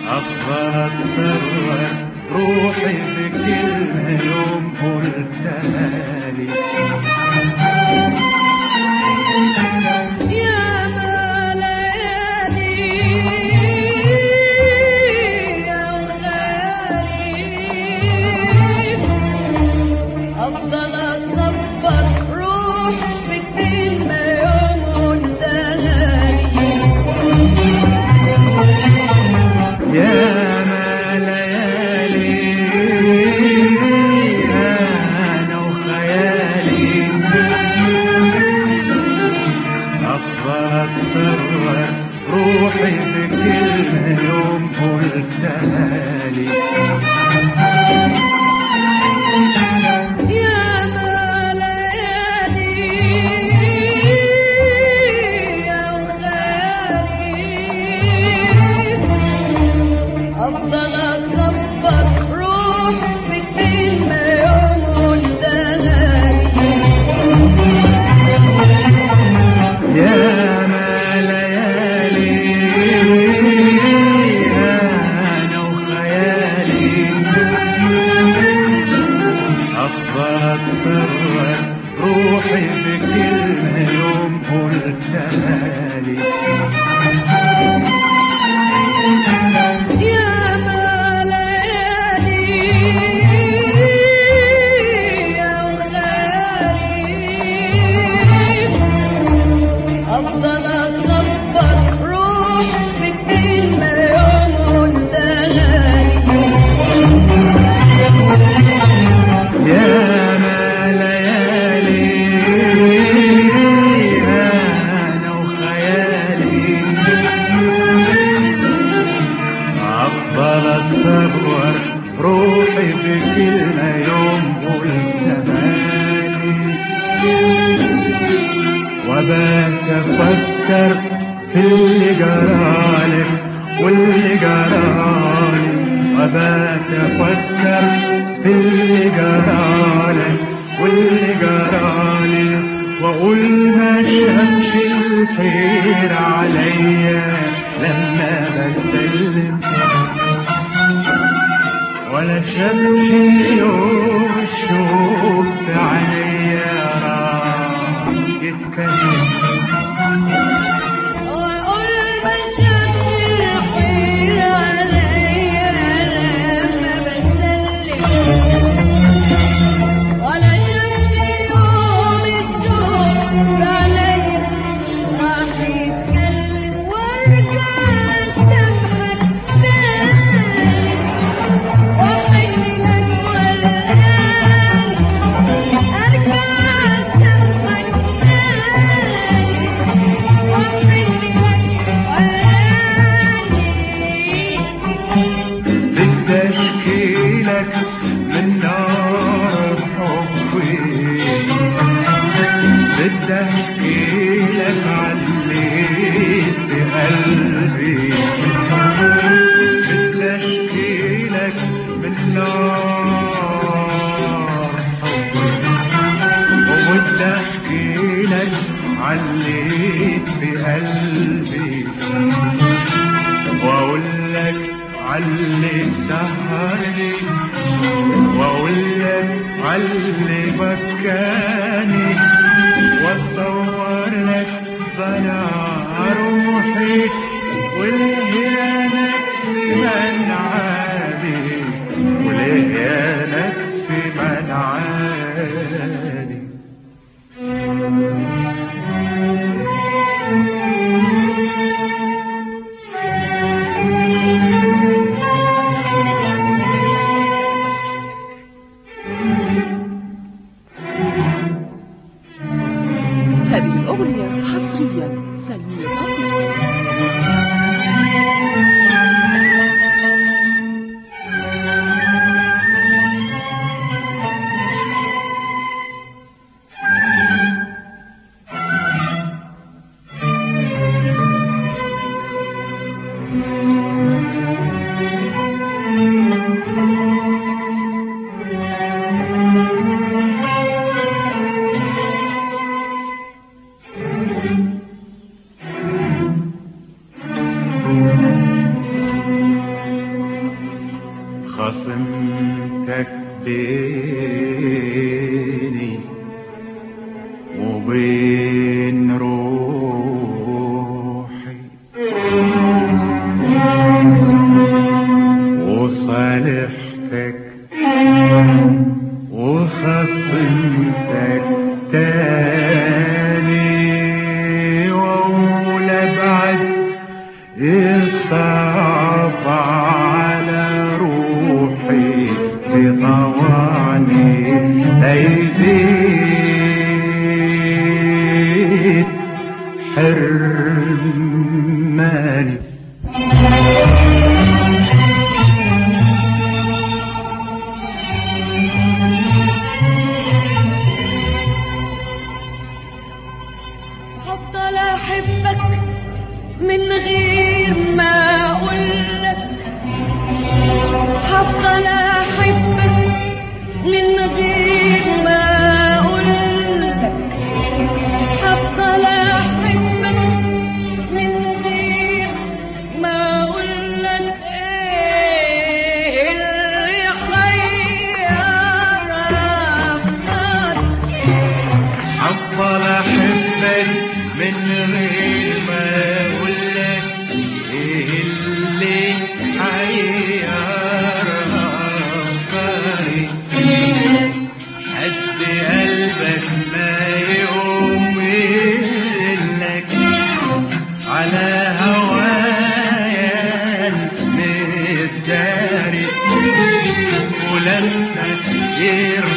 أفضل أصور روحي بكلمة يوم قلتها لي يا ما ليالي يا غالي أفضل أصبر روح بكلمة يوم قلتها يا ما ليالي أنا وخيالي أفضل أصور روحي بكلمة يوم قلتها لي يا ما ليالي يا غالي أفضل أصبر روح بكلمة يوم قلتها يا ما ليالي أنا وخيالي أفضل أصور روحي بكلمة يوم قلتها لي يا ما ليالي يا غالي أفضل أصبر روح بكلمة يوم قلتها يا ما ليالي أنا وخيالي أفضل أصور روحي بكلمة يوم قلتها لي وبات أفكر في اللي جرالك واللي جرالي وبات أفكر في اللي جرالك واللي جرالي وأقول ما شافش الخير عليا لما بسلم ولا شافش يوم الشوق في عينيا راح يتكلم وأقول ما شافش الخير عليا لما بسلم ولا شافش يوم الشوق عليا راح يتكلم وارجع استمحك تاني واحن لك والآن ارجع استمحك تاني واحن لك والآن بدي اشكيلك من نار حبي بدي احكيلك علي في قلبي بدي اشكيلك من نار حبي وبدي احكيلك علي في قلبي واقول لك علي سهرني واقول لك علي بكاني واصور لك ضنا روحي وليه يا نفسي من عادي وليه يا نفسي من عادي هذه خصمتك بيني وبين روحي وصالحتك وخصمتك تاني واولى بعد يصعب على روحي بطوعني يزيد حرماني هفضل احبك من غير ما اقولك هفضل احبك من غير ما اقولك هفضل احبك من غير ما اقولك ايه اللي حيرك افضل احبك من غير ما اقولك ايه اللي حيرك حد قلبك ما يقوم يقلك على هوايا المداري ولما يرضى